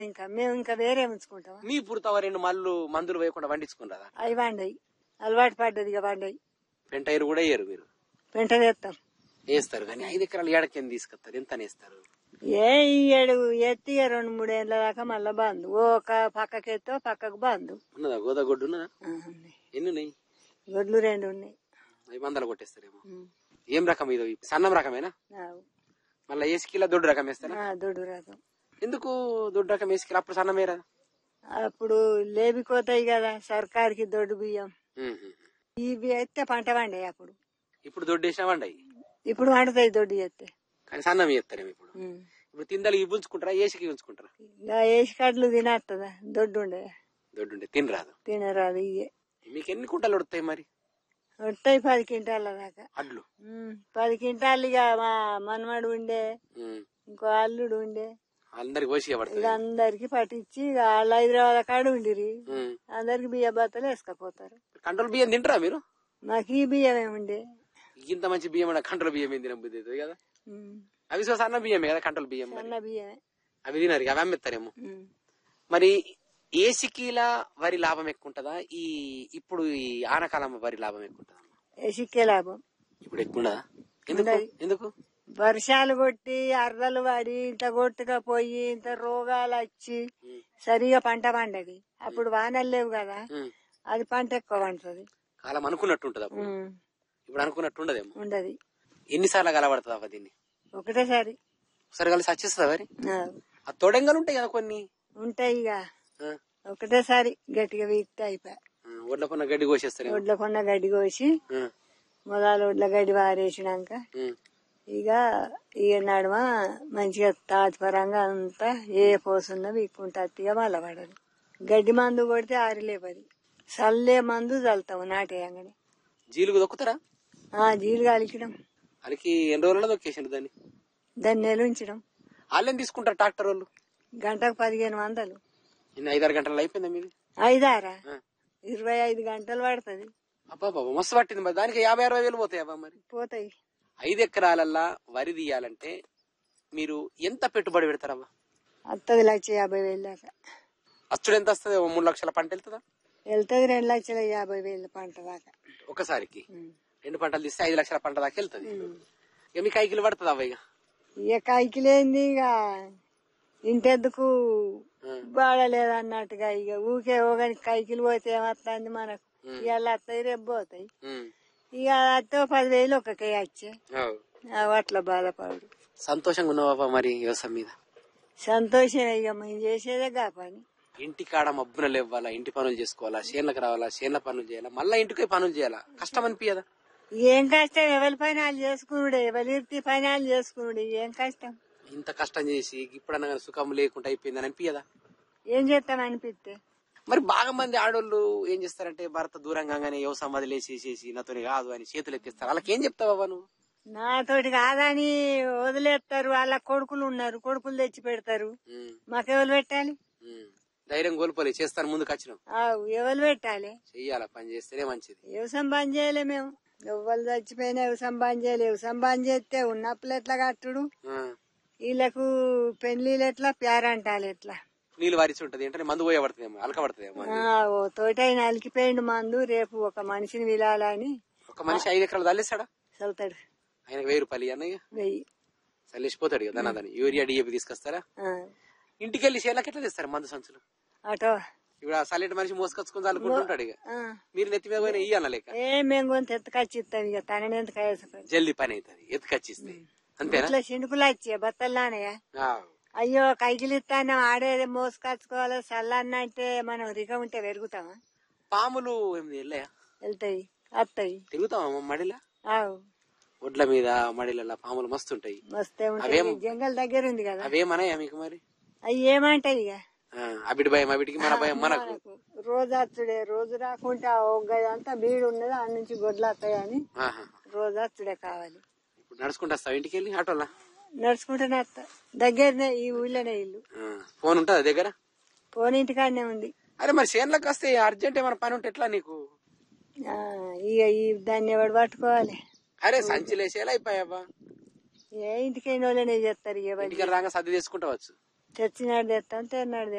ఇంకా మేము ఇంకా వేరే ఉంచుకుంటాం మీ పుడతావ రెండు మళ్ళు మందులు వేయకుండా వండించుకున్నారా అవి వండాయి అలవాటు పడ్డది ఇక వండాయి పెంట ఎరువు కూడా వేయరు మీరు పెంట వేస్తాం వేస్తారు కానీ ఐదు ఎకరాలు ఏడకేం తీసుకొస్తారు ఎంత వేస్తారు ఏ ఈ ఏడు ఎత్తి ఇక రెండు మూడు ఏళ్ళ దాకా మళ్ళా బంద్ ఓ ఒక పక్కకి ఎత్తో పక్కకు బంద్ ఉన్నదా గోదాగొడ్డు ఉన్నదా ఆ, ఉన్నాయి. ఎన్ని ఉన్నాయి గొడ్లు రెండు ఉన్నాయి అవి మందలు కొట్టేస్తారేమో ఉమ్. ఏం రకం ఇది సన్నం రకమేనా ఆవు. మళ్ళీ ఏసుకిలా దొడ్డు రకం వేస్తారా ఆ, దొడ్డు రకం ఎందుకు దొడ్డు రకం వేసుకిలా అప్పుడు సన్నమేరా అప్పుడు లేబిపోతాయి కదా సర్కార్కి దొడ్డు బియ్యం ఇవి అయితే పంట పండాయి అప్పుడు ఇప్పుడు దొడ్డు వేసినా వండాయి ఇప్పుడు వండుతాయి దొడ్డు చేస్తే కానీ సన్నం చేస్తారేమో ఇప్పుడు ఉమ్. ఇప్పుడు తిందలు ఇవి ఉంచుకుంటారా ఏసికి ఉంచుకుంటారా ఇంకా వేసి కట్లు తినేస్తుందా దొడ్డు ఉండే దొడ్డు ఉంటే తినరాదు తినరాదు ఇయ్యే మీకు ఎన్ని కుంటలు ఉడతాయి మరి వస్తాయి పది క్వింటాల దాకా అడ్లు ఉమ్, పది క్వింటాలు ఇక మా మనమడు ఉండే ఉమ్. ఇంకో అల్లుడు ఉండే అందరికి పోసి ఇక పడుతుంది అందరికి పట్టించి ఇక వాళ్ళు హైదరాబాద్ కాడ ఉండిరి ఉమ్. అందరికి బియ్య బత్తలు వేసుకపోతారు కంట్రోల్ బియ్యం తింటారా మీరు మాకు ఈ బియ్యమే ఉండే ఇంత మంచి బియ్యం అంటే కంట్రోల్ బియ్యం ఏం తినబుద్ధి అవుతుంది కదా ఉమ్, అవి సో సన్న బియ్యమే కదా కంట్రోల్ బియ్యం మరి. సన్న బియ్యమే అవి తినరు ఇక అవి అమ్మేస్తారేమో ఉమ్. మరి ఏ సికీల వరి లాభం ఎక్కువ ఉంటుందా ఈ ఇప్పుడు ఈ ఆనకాలం వరి లాభం ఎక్కువ ఉంటుందా ఎసిక్కే లాభం ఇప్పుడు ఎక్కువ ఉండదా ఎందుకు ఉండదు. ఎందుకు వర్షాలు కొట్టి అరదలు పడి ఇంత కొట్టుగా పోయి ఇంత రోగాలు వచ్చి సరిగా పంట పండది అప్పుడు వానలు లేవు కదా ఉమ్. అది పంట ఎక్కువ పండుతుంది కాలం అనుకున్నట్టు ఉంటది అప్పుడు ఇప్పుడు అనుకున్నట్టు ఉండదేమో ఉండదు ఎన్నిసార్లు కలబడుతుంది అవ్వ దీన్ని ఒకటేసారి ఒకసారి కలిసి వచ్చేస్తుందా వరి ఆ, ఆ తొడెంగలు ఉంటాయి కదా కొన్ని ఉంటాయి ఇక ఆ, ఒకటేసారి గట్టిగా వీక్తే అయిపోయి ఆ, ఒడ్ల కొన్న గడ్డి కోసేస్తారేమో ఒడ్ల కొన్న గడ్డి కోసి ఆ, మొదలు ఒడ్ల గడ్డి వారేసినాక ఉమ్. ఇక ఇక నడుమ మంచిగా తాత్పరంగా అంతా ఏ పోసున్నా వీక్కుంటా ఇక మళ్ళా పడదు గడ్డి మందు కొడితే ఆరిలేపది చల్లే మందు చల్లుతాము నాటేయంగానే జీలుగు దొక్కుతారా ఆ జీలు కలికడం వాళ్ళకి ఎన్ని రోజులలో దొక్కేసారు దాన్ని దాన్ని నెలుంచడం వాళ్ళేం తీసుకుంటారు ట్రాక్టర్ వాళ్ళు గంటకు పదిహేను వందలు ఇన్ని ఐదారు గంటలు అయిపోయిందా మీది ఐదారా ఆ. ఇరవై ఐదు గంటలు పడుతుంది అబ్బా బాబా మస్తు పట్టింది మరి దానికి యాభై అరవై వేలు పోతాయి అబ్బా మరి పోతాయి ఐదు ఎకరాలల్లా వరి తీయాలంటే మీరు ఎంత పెట్టుబడి పెడతారబ్బా వస్తుంది లక్ష యాభై వేలు దాకా అచ్చుడు ఎంత వస్తుంది ఓ మూడు లక్షల పంట వెళ్తుందా వెళ్తుంది రెండు లక్షల యాభై వేలు పంట దాకా ఒకసారికి ఉం. రెండు పంటలు తీస్తే ఐదు లక్షల పంట దాకా వెళ్తుంది ఇక మీకు ఐకిలు పడుతుంది అవ్వ ఇక ఇక కైకిలేంది ఇక ఇంటెందుకు ఉం. బాడలేదు అన్నట్టుగా ఇక ఊకే ఓగని కైకిలు పోతే ఏమొస్తుంది మనకు ఇవాళ వస్తాయి రేపు పోతాయి ఉం. ఇక అత్తో పదివేలు ఒక్కకే వచ్చే అవు. అట్లా బాధపడు సంతోషంగా ఉన్నావా మరి వ్యవసాయం మీద సంతోషమే ఇక మేము చేసేదే గా పని ఇంటి కాడ మబ్బున లేవ్వాలా ఇంటి పనులు చేసుకోవాలా చేన్లకు రావాలా చేన్ల పనులు చేయాలా మళ్ళా ఇంటికి పనులు చేయాలా కష్టం అనిపించదా ఏం కష్టం ఎవరి పైనాలు చేసుకునుడే ఎవరి పైనాలు చేసుకునుడు ఏం కష్టం ఇంత కష్టం చేసి ఇప్పుడన్నా కానీ సుఖం లేకుండా అయిపోయిందని అనిపించదా ఏం చేస్తాం అనిపిస్తే మరి బాగా మంది ఆడోళ్ళు ఏం చేస్తారంటే భర్త దూరంగా వ్యవసాయం వదిలేసేసేసి నాతోని కాదు అని చేతులు ఎత్తిస్తారు వాళ్ళకి ఏం చెప్తావా నువ్వు నాతోటి కాదని వదిలేస్తారు వాళ్ళ కొడుకులు ఉన్నారు కొడుకులు తెచ్చి పెడతారు ఉమ్, మాకెవరు పెట్టాలి ఉమ్. ధైర్యం కోల్పోలే చేస్తాను ముందుకు వచ్చినాం ఆవు ఎవరు పెట్టాలి చెయ్యాల పని చేస్తేనే మంచిది వ్యవసాయం బంద్ చేయలే మేము ఎవ్వరు చచ్చిపోయినా వ్యవసాయం బంద్ చేయలే వ్యవసాయం బంద్ చేస్తే ఉన్నప్పుడు ఎట్లా కట్టుడు ఆ, వీళ్ళకు పెళ్లిళ్ళు ఎట్లా ప్యారంటాలు ఎట్లా నీళ్ళు వారిచి ఉంటది అంటే మందు పోయే పడుతుందేమో అలక పడుతుందేమో ఆ, ఓ తోటైన అలికిపోయిండు మందు రేపు ఒక మనిషిని విలాలని ఒక మనిషి ఐదు ఎకరాలు తల్లిస్తాడా చల్తాడు ఆయనకు వెయ్యి రూపాయలు అన్నయ్య వెయ్యి చల్లేసిపోతాడు కదా దాని యూరియా డిఏపి తీసుకొస్తారా ఆ, ఇంటికి వెళ్ళి చేలకు ఎట్లా తెస్తారు మందు సంచులు అటో ఇప్పుడు ఆ సల్లెటి మనిషి మోసుకొచ్చుకుని చల్లుకుంటుంటాడు ఇక ఆ. మీరు నెత్తి మీద పోయిన ఇయ్యాల లేక ఏ మేము కొంత ఎత్తుకొచ్చి ఇస్తాం ఇక తనని ఎంత వేసుకొని జల్దీ పని అవుతుంది ఎత్తుకొచ్చిస్తే అంతేనా ఇట్లా చినుకులు వచ్చే బత్తల్లానయ్యా ఆ, అయ్యో కైకిలు ఇస్తాను ఆడేది మోసుకొచ్చుకోవాలి చల్లన్న అంటే మనం రిగ ఉంటే పెరుగుతామా పాములు ఏమి వెళ్ళాయా వెళ్తాయి వస్తాయి తిరుగుతామా మడిలా ఆవు ఒడ్ల మీద మడిల పాములు మస్తుంటాయి మస్తే ఉంటాయి అవేం- జంగల్ దగ్గర ఉంది కదా అవేమన్నాయా మీకు మరి అవి ఏమంటాయి ఇక ఆ, అవిటి భయం అవిటికి మన భయం మనకు మనకు రోజు వచ్చుడే రోజు రాకుంటే ఒగ్గదంతా బీడు ఉన్నది ఆ నుంచి గొడ్లు వస్తాయని ఆహా. రోజు వచ్చుడే కావాలి ఇప్పుడు నడుచుకుంటూ వస్తావు ఇంటికి వెళ్ళి ఆటోలా నడుచుకుంటూనే వస్తా దగ్గరనే ఈ ఊళ్ళోనే ఇల్లు ఆ, ఫోన్ ఉంటుందా దగ్గర పోనీ ఇంటికాడనే ఉంది అరే మరి చేనులకు వస్తే అర్జెంట్ ఏమైనా పని ఉంటే ఎట్లా నీకు ఆ, ఇక ఈ దాన్ని ఎవడు పట్టుకోవాలి అరే సంచిలేసేలా అయిపోయావా ఏ ఇంటికైన వాళ్ళనే చేస్తారు ఎవరు ఇంటికి రాగా సర్ది తీసుకుంటావచ్చు తెచ్చినాడు తెస్తాం తెన్నాడు